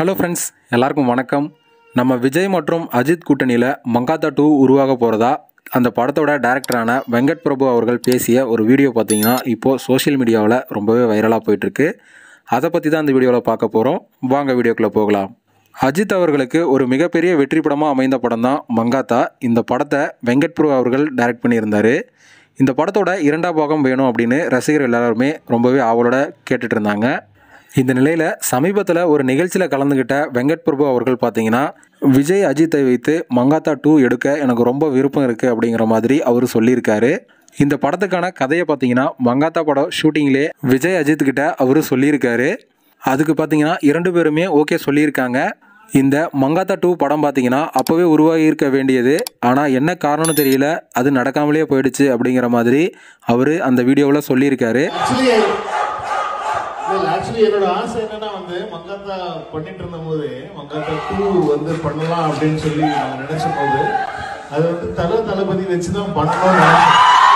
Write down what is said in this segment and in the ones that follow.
Hello friends எல்லாருக்கும் வணக்கம் நம்ம விஜய் மற்றும் அஜித் கூட்டணியில் மங்காத்தா டூ உருவாக போகிறதா அந்த படத்தோட டைரக்டரான வெங்கட் பிரபு அவர்கள் பேசிய ஒரு வீடியோ பார்த்தீங்கன்னா இப்போது சோஷியல் மீடியாவில் ரொம்பவே வைரலாக போயிட்டுருக்கு அதை பற்றி தான் இந்த வீடியோவில் பார்க்க போகிறோம் வாங்க வீடியோக்குள்ளே போகலாம் அஜித் அவர்களுக்கு ஒரு மிகப்பெரிய வெற்றி படமாக அமைந்த படம் தான் மங்காத்தா இந்த படத்தை வெங்கட் பிரபு அவர்கள் டைரக்ட் பண்ணியிருந்தார் இந்த படத்தோட இரண்டாம் பாகம் வேணும் அப்படின்னு ரசிகர்கள் எல்லாருமே ரொம்பவே ஆவலோட கேட்டுட்டு இருந்தாங்க இந்த நிலையில் சமீபத்தில் ஒரு நிகழ்ச்சியில் கலந்துக்கிட்ட வெங்கட் பிரபு அவர்கள் பார்த்தீங்கன்னா விஜய் அஜித்தை வைத்து மங்காத்தா டூ எடுக்க எனக்கு ரொம்ப விருப்பம் இருக்குது அப்படிங்கிற மாதிரி அவர் சொல்லியிருக்காரு இந்த படத்துக்கான கதையை பார்த்தீங்கன்னா மங்காத்தா படம் ஷூட்டிங்லேயே விஜய் அஜித் கிட்ட அவர் சொல்லியிருக்காரு அதுக்கு பார்த்தீங்கன்னா இரண்டு பேருமே ஓகே சொல்லியிருக்காங்க இந்த மங்காத்தா டூ படம் பார்த்தீங்கன்னா அப்போவே உருவாகி இருக்க வேண்டியது ஆனால் என்ன காரணம்னு தெரியல அது நடக்காமலே போயிடுச்சு அப்படிங்கிற மாதிரி அவர் அந்த வீடியோவில் சொல்லியிருக்காரு ஆக்சுவலி இல்ல ஆக்சுவலி என்னோட ஆசை என்னன்னா வந்து மங்காத்தா பண்ணிட்டு இருந்த போது மங்காத்தா டூ வந்து பண்ணலாம் அப்படின்னு சொல்லி நான் நினைச்ச போது அது வந்து தல தளபதி வச்சு தான் பண்ணணும்னு நினைச்சேன்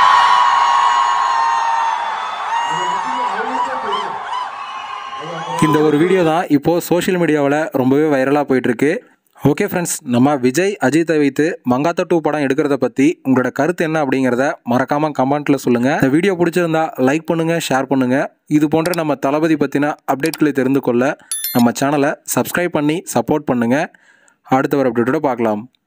அது வந்து அவங்களுக்கே தெரியும். அது அப்புறம் இந்த ஒரு வீடியோ தான் இப்போது சோஷியல் மீடியாவில் ரொம்பவே வைரலாக போயிட்டுருக்கு ஓகே ஃப்ரெண்ட்ஸ் நம்ம விஜய் அஜித்தை வைத்து மங்காத்தா டூ படம் எடுக்கிறத பற்றி உங்களோட கருத்து என்ன அப்படிங்கிறத மறக்காமல் கமெண்ட்டில் சொல்லுங்கள் இந்த வீடியோ பிடிச்சிருந்தா லைக் பண்ணுங்கள் ஷேர் பண்ணுங்கள் இது போன்ற நம்ம தளபதி பற்றின அப்டேட்களை தெரிந்து கொள்ள நம்ம சேனலை சப்ஸ்கிரைப் பண்ணி சப்போர்ட் பண்ணுங்கள் அடுத்த ஒரு அப்டேட்டோட பார்க்கலாம்